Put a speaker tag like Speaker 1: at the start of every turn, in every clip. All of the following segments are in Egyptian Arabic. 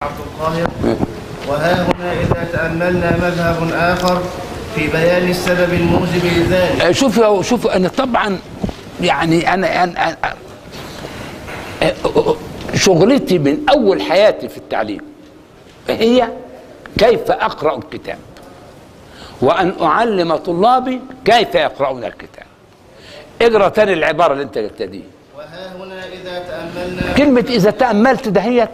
Speaker 1: عبد القاهر وها هنا إذا تأملنا مذهب آخر في بيان السبب الموجب لذلك
Speaker 2: آه، شوفوا شوفوا انا طبعا يعني انا انا أنا- آه، آه، شغلتي من اول حياتي في التعليم هي كيف اقرا الكتاب وان اعلم طلابي كيف يقرؤون الكتاب اقرا تاني العباره اللي انت قلتها دي
Speaker 1: وها هنا إذا تأملنا
Speaker 2: كلمة إذا تأملت دهيت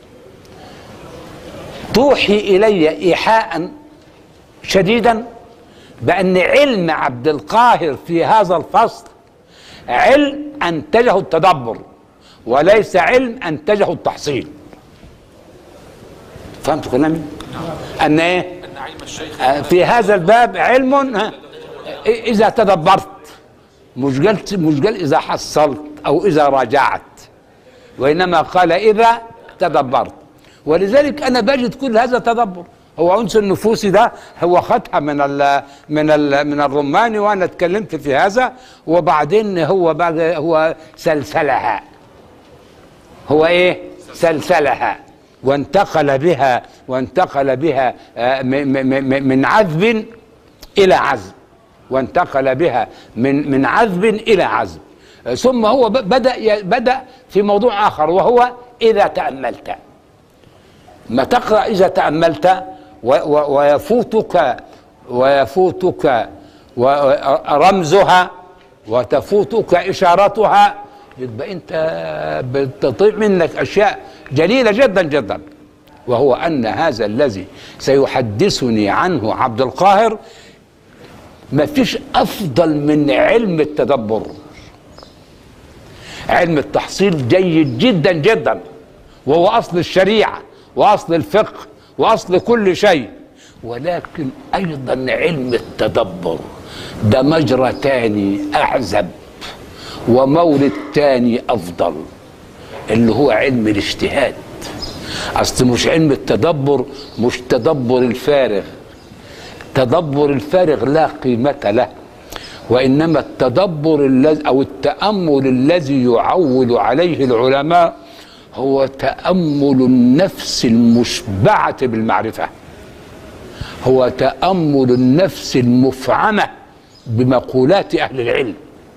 Speaker 2: توحي إلي إيحاء شديدا بأن علم عبد القاهر في هذا الفصل علم أنتجه التدبر وليس علم أنتجه التحصيل فهمت كلامي؟ أن إيه؟
Speaker 3: ان علم الشيخ
Speaker 2: آه، في هذا الباب علم ها، إذا تدبرت مش قلت مش قال إذا حصلت أو إذا راجعت وإنما قال إذا تدبرت ولذلك أنا بجد كل هذا تدبر هو عنصر النفوسي ده هو خدها من ال من ال من الرماني وانا اتكلمت في هذا وبعدين هو بقى هو سلسلها هو ايه سلسلها وانتقل بها وانتقل بها آه، م- م- م- من عذب الى عذب وانتقل بها من من عذب الى عذب آه، ثم هو ب- بدا ي- بدا في موضوع اخر وهو اذا تاملت ما تقرا اذا تاملت و- و- ويفوتك ويفوتك و- رمزها وتفوتك اشارتها يبقى انت بتطيع منك اشياء جليله جدا جدا وهو ان هذا الذي سيحدثني عنه عبد القاهر ما فيش افضل من علم التدبر علم التحصيل جيد جدا جدا وهو اصل الشريعه واصل الفقه واصل كل شيء ولكن ايضا علم التدبر ده مجرى تاني اعزب ومورد تاني افضل اللي هو علم الاجتهاد اصل مش علم التدبر مش تدبر الفارغ تدبر الفارغ لا قيمة له وإنما التدبر الذي أو التأمل الذي يعول عليه العلماء هو تأمل النفس المشبعة بالمعرفة هو تأمل النفس المفعمة بمقولات أهل العلم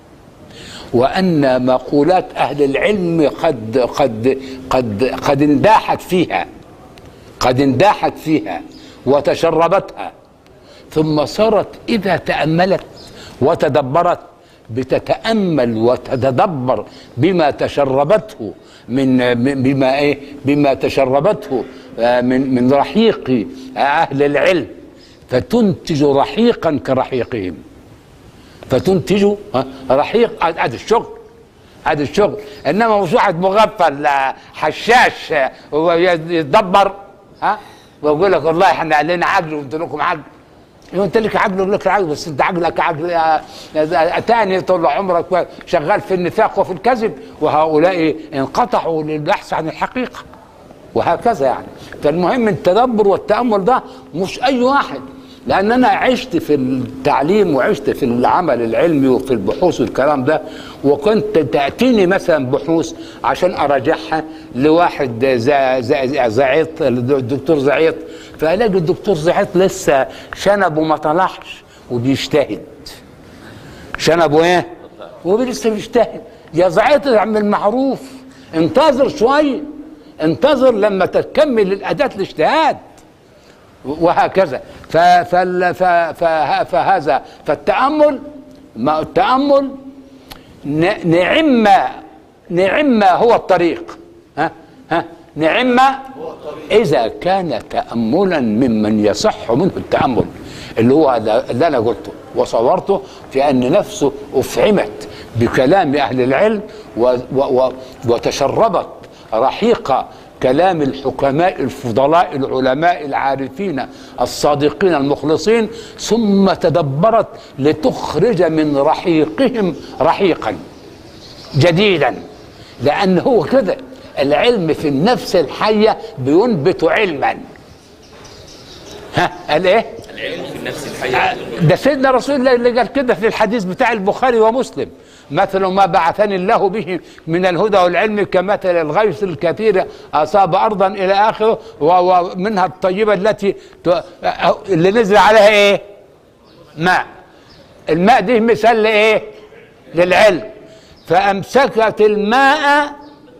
Speaker 2: وأن مقولات أهل العلم قد قد قد قد انداحت فيها قد انداحت فيها وتشربتها ثم صارت إذا تأملت وتدبرت بتتأمل وتتدبر بما تشربته من من- بما ايه بما تشربته آه، من من رحيق أهل العلم فتنتج رحيقا كرحيقهم فتنتج ها، رحيق هذا الشغل هذا الشغل انما مش واحد مغفل آه، حشاش آه، هو يتدبر ها ويقول لك والله احنا علينا عقل وانتوا لكم عقل ايوه انت لك عقل ولك عقل بس انت عقلك عقل آه، آه، تاني طول عمرك شغال في النفاق وفي الكذب وهؤلاء انقطعوا للبحث عن الحقيقه وهكذا يعني فالمهم التدبر والتامل ده مش اي واحد لان انا عشت في التعليم وعشت في العمل العلمي وفي البحوث والكلام ده وكنت تاتيني مثلا بحوث عشان اراجعها لواحد زا- زا- زعيط الدكتور زعيط فالاقي الدكتور زعيط لسه شنبه ما طلعش وبيجتهد شنبه ايه؟ ولسه بيجتهد يا زعيط اعمل معروف انتظر شويه انتظر لما تكمل الاداه الاجتهاد وهكذا ف- فال- ف- ف- فهذا فالتامل ما التامل ن- نعم نعم هو الطريق ها ها نعم اذا كان تاملا ممن يصح منه التامل اللي هو هذا اللي انا قلته وصورته في ان نفسه افعمت بكلام اهل العلم و و و وتشربت رحيق كلام الحكماء الفضلاء العلماء العارفين الصادقين المخلصين ثم تدبرت لتخرج من رحيقهم رحيقا جديدا لان هو كده العلم في النفس الحيه بينبت علما ها قال ايه
Speaker 3: العلم في النفس
Speaker 2: آه،
Speaker 3: الحية
Speaker 2: ده سيدنا رسول الله اللي قال كده في الحديث بتاع البخاري ومسلم مثل ما بعثني الله به من الهدى والعلم كمثل الغيث الكثير اصاب ارضا الى اخره و- ومنها الطيبه التي ت- اللي نزل عليها ايه؟ ماء الماء دي مثال لايه؟ للعلم فامسكت الماء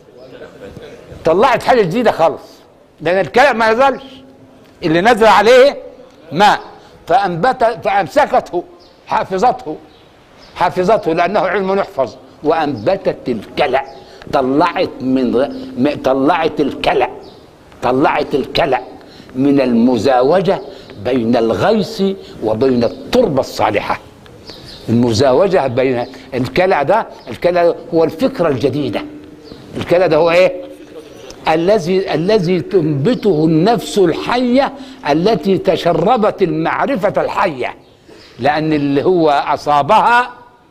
Speaker 2: طلعت حاجه جديده خالص لان الكلام ما يزالش اللي نزل عليه ماء فانبت فامسكته حافظته حافظته لانه علم يحفظ وانبتت الكلى طلعت من م- طلعت الكلى طلعت الكلى من المزاوجه بين الغيث وبين التربه الصالحه المزاوجه بين الكلى ده الكلى هو الفكره الجديده الكلى ده هو ايه الذي الذي تنبته النفس الحيه التي تشربت المعرفه الحيه لان اللي هو اصابها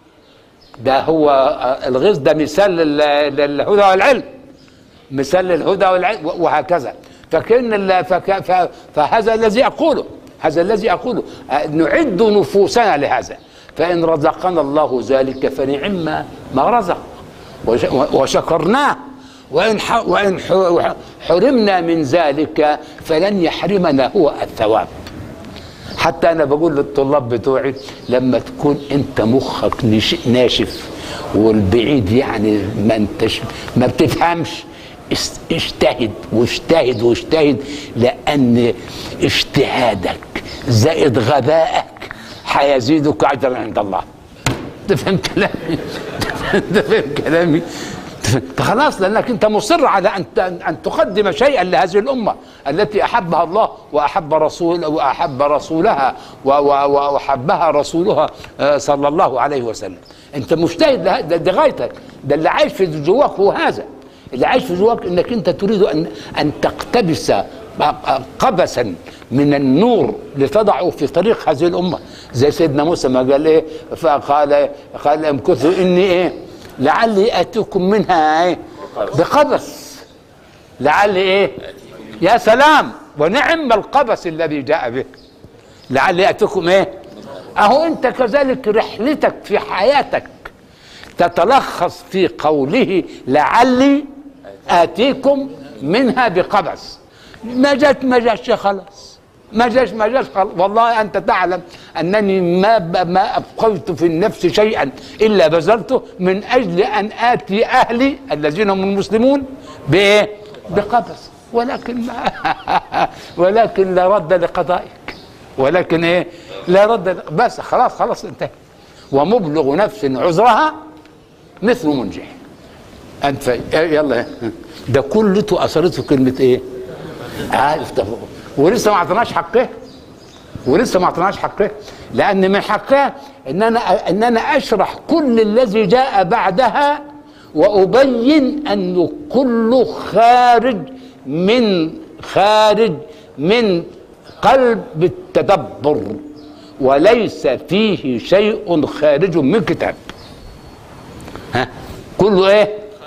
Speaker 2: ده هو آه، الغيظ ده مثال لل- للهدى والعلم مثال للهدى والعلم و- وهكذا فكان ال- فك ف- فهذا الذي اقوله هذا الذي اقوله آه، نعد نفوسنا لهذا فان رزقنا الله ذلك فنعم ما رزق وش- وشكرناه وإن ح- وإن ح- حرمنا من ذلك فلن يحرمنا هو الثواب حتى انا بقول للطلاب بتوعي لما تكون انت مخك نش- ناشف والبعيد يعني ما انتش ما بتفهمش است- اجتهد واجتهد واجتهد لان اجتهادك زائد غبائك هيزيدك اجرا عند الله تفهم كلامي تفهم كلامي خلاص لانك انت مصر على ان ان تقدم شيئا لهذه الامه التي احبها الله واحب رسول واحب رسولها و- و- واحبها رسولها آه، صلى الله عليه وسلم انت مجتهد له- ده, ده غايتك ده اللي عايش في جواك هو هذا اللي عايش في جواك انك انت تريد ان ان تقتبس قبسا من النور لتضعه في طريق هذه الامه زي سيدنا موسى ما قال ايه فقال قال امكثوا اني ايه لعلي اتيكم منها ايه بقبس لعلي ايه يا سلام ونعم القبس الذي جاء به لعلي اتيكم ايه اهو انت كذلك رحلتك في حياتك تتلخص في قوله لعلي اتيكم منها بقبس ما جاش ما جاش خلاص ما جاش ما جاش خلاص والله انت تعلم انني ما ب- ما ابقيت في النفس شيئا الا بذلته من اجل ان اتي اهلي الذين هم المسلمون بايه؟ بقبس ولكن ما ولكن لا رد لقضائك ولكن ايه؟ لا رد ل- بس خلاص خلاص انتهى ومبلغ نفس عذرها مثل منجح انت في- يلا ده كلته اثرته كلمه ايه؟ عارف ده ولسه ما اعطيناش حقه ولسه ما اعطيناش حقه لان من حقها ان انا ان انا اشرح كل الذي جاء بعدها وابين انه كله خارج من خارج من قلب التدبر وليس فيه شيء خارج من كتاب ها كله ايه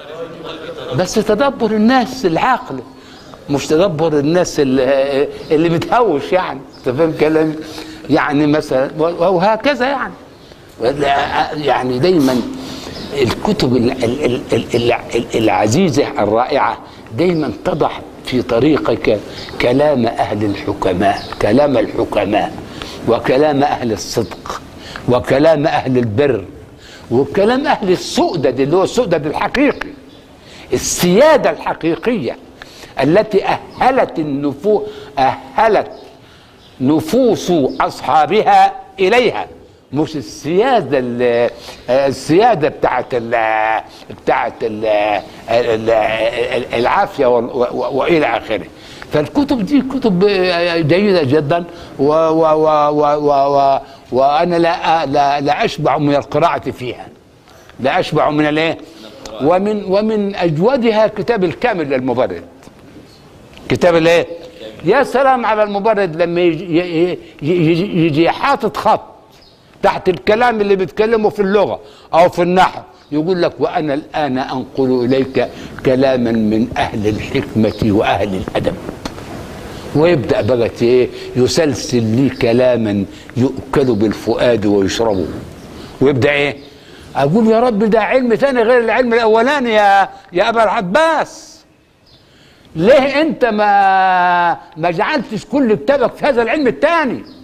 Speaker 2: بس تدبر الناس العاقله مش تدبر الناس اللي, اللي بتهوش يعني انت فاهم كلامي يعني مثلا وهكذا يعني يعني دايما الكتب ال- ال- ال- ال- ال- العزيزه الرائعه دايما تضع في طريقك كلام اهل الحكماء كلام الحكماء وكلام اهل الصدق وكلام اهل البر وكلام اهل السؤدد اللي هو السؤدد الحقيقي السياده الحقيقيه التي اهلت النفوس اهلت نفوس اصحابها اليها مش السياده ال- السياده بتاعت ال بتاعت ال ال- العافيه وال- و- والى اخره فالكتب دي كتب جيده جدا و و و و و و وانا لا لا لا اشبع من القراءه فيها لا اشبع من الايه ومن ومن اجودها كتاب الكامل للمبرد كتاب الايه يا سلام على المبرد لما يجي, يجي, يجي, يجي حاطط خط تحت الكلام اللي بيتكلمه في اللغه او في النحو يقول لك وانا الان انقل اليك كلاما من اهل الحكمه واهل الادب ويبدا بقى ايه يسلسل لي كلاما يؤكل بالفؤاد ويشربه ويبدا ايه اقول يا رب ده علم تاني غير العلم الاولاني يا يا ابا العباس ليه انت ما ما جعلتش كل كتابك في هذا العلم الثاني